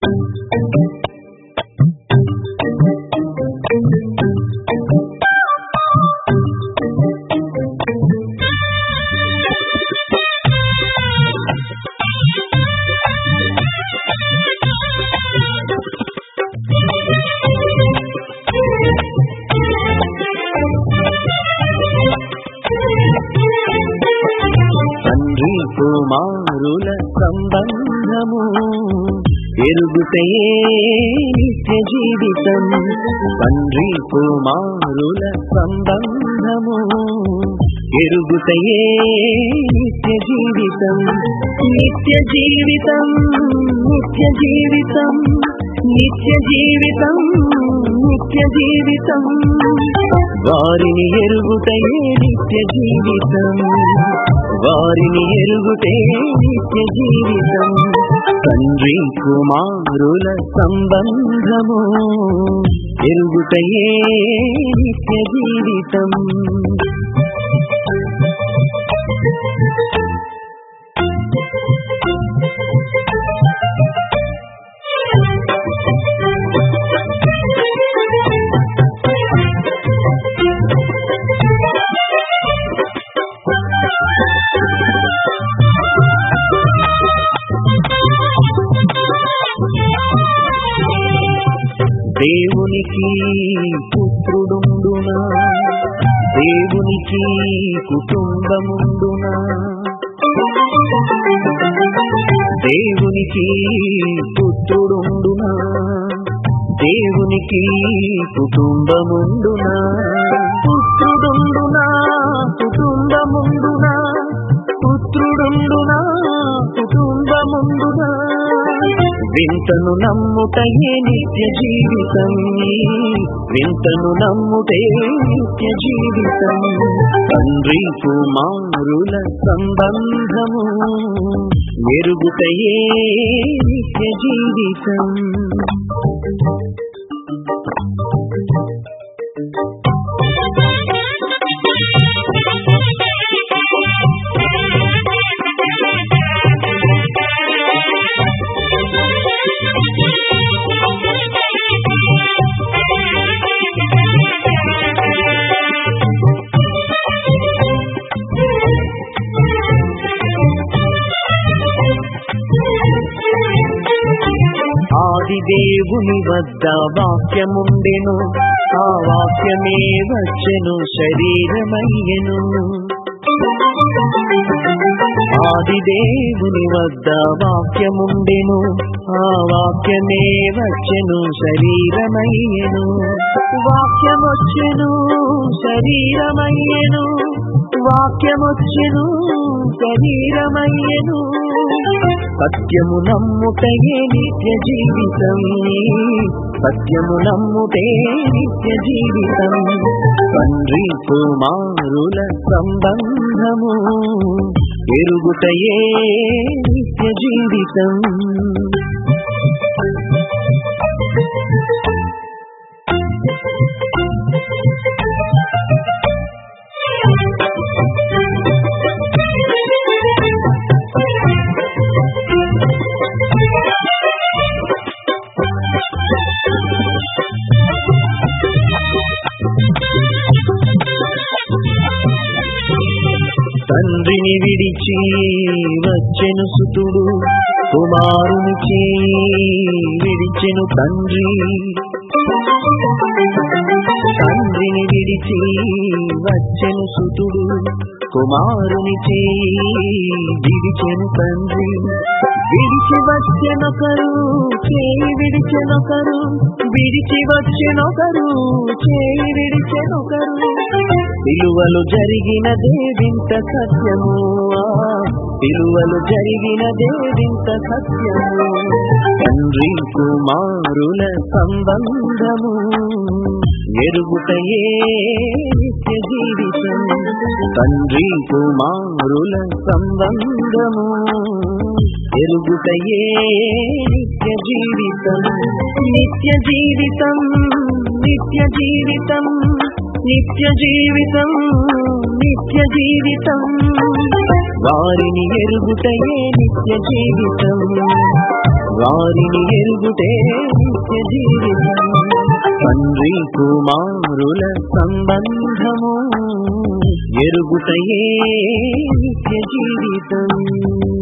తండ్రి కుమారుల సంబంధము ఎరుగుటయే నిత్య జీవితం తండ్రి కుమారుల సంబంధము ఎరుగుటయే నిత్య జీవితం నిత్య జీవితం నిత్య జీవితం నిత్య జీవితం నిత్య జీవితం వారిని ఎరుగుటయే నిత్య జీవితం వారిని ఎరుగుటే నిత్య జీవితం తండ్రి కుమారుల సంబంధము ఎరుగుటయే నిత్య జీవితం దేవునికి పుత్రుడుండునా దేవునికి కుటుంబముండునా దేవునికి పుత్రుడుండునా దేవునికి కుటుంబముండునా పుత్రుడుండునా కుటుంబముండునా పుత్రుడుండునా కుటుంబముండునా వింతను నమ్ముటయే నిత్య జీవితం వింతను నమ్ముటే నిత్య జీవితం తండ్రి కుమారుల సంబంధము ఎరుగుటయే నిత్య జీవితం ఆది దేవుని వద్ద వాక్యముండెను ఆ వాక్యమే వచ్చెను శరీరమయ్యెను ఆది దేవుని వద్ద వాక్యముండెను ఆ వాక్యమే వచ్చెను శరీరమయ్యెను వాక్యమొచ్చెను శరీరమయ్యెను వాక్యమొచ్చెను శరీరమయ్యెను సత్యము నమ్ముటయే నిత్య జీవితం సత్యము నమ్ముటే నిత్య జీవితం తండ్రి కుమారుల సంబంధము ఎరుగుటయే నిత్య జీవితం తండ్రిని విడిచి వచ్చెను సుతుడు కుమారుని చేయి విడిచెను తండ్రి తండ్రిని విడిచి వచ్చెను సుతుడు కుమారుని చేయి విడిచెను తండ్రి విడిచి వచ్చెనొకరు చేయి విడిచెనొకరు విడిచి వచ్చెనొకరు చేయి విడిచెనొకరు విలువలు జరిగినదే వింత సత్యము ఆ, విలువలు జరిగినదే వింత సత్యము తండ్రి కుమారుల సంబంధము ఎరుగుటయే నిత్య జీవితం తండ్రి కుమారుల సంబంధము ఎరుగుటయే నిత్య జీవితం నిత్య జీవితం నిత్య జీవితం నిత్య జీవితం నిత్య జీవితం వారిని ఎరుగుటయే నిత్య జీవితం వారిని ఎరుగుటే నిత్య జీవితం తండ్రి కుమారుల సంబంధము ఎరుగుటయే నిత్య జీవితం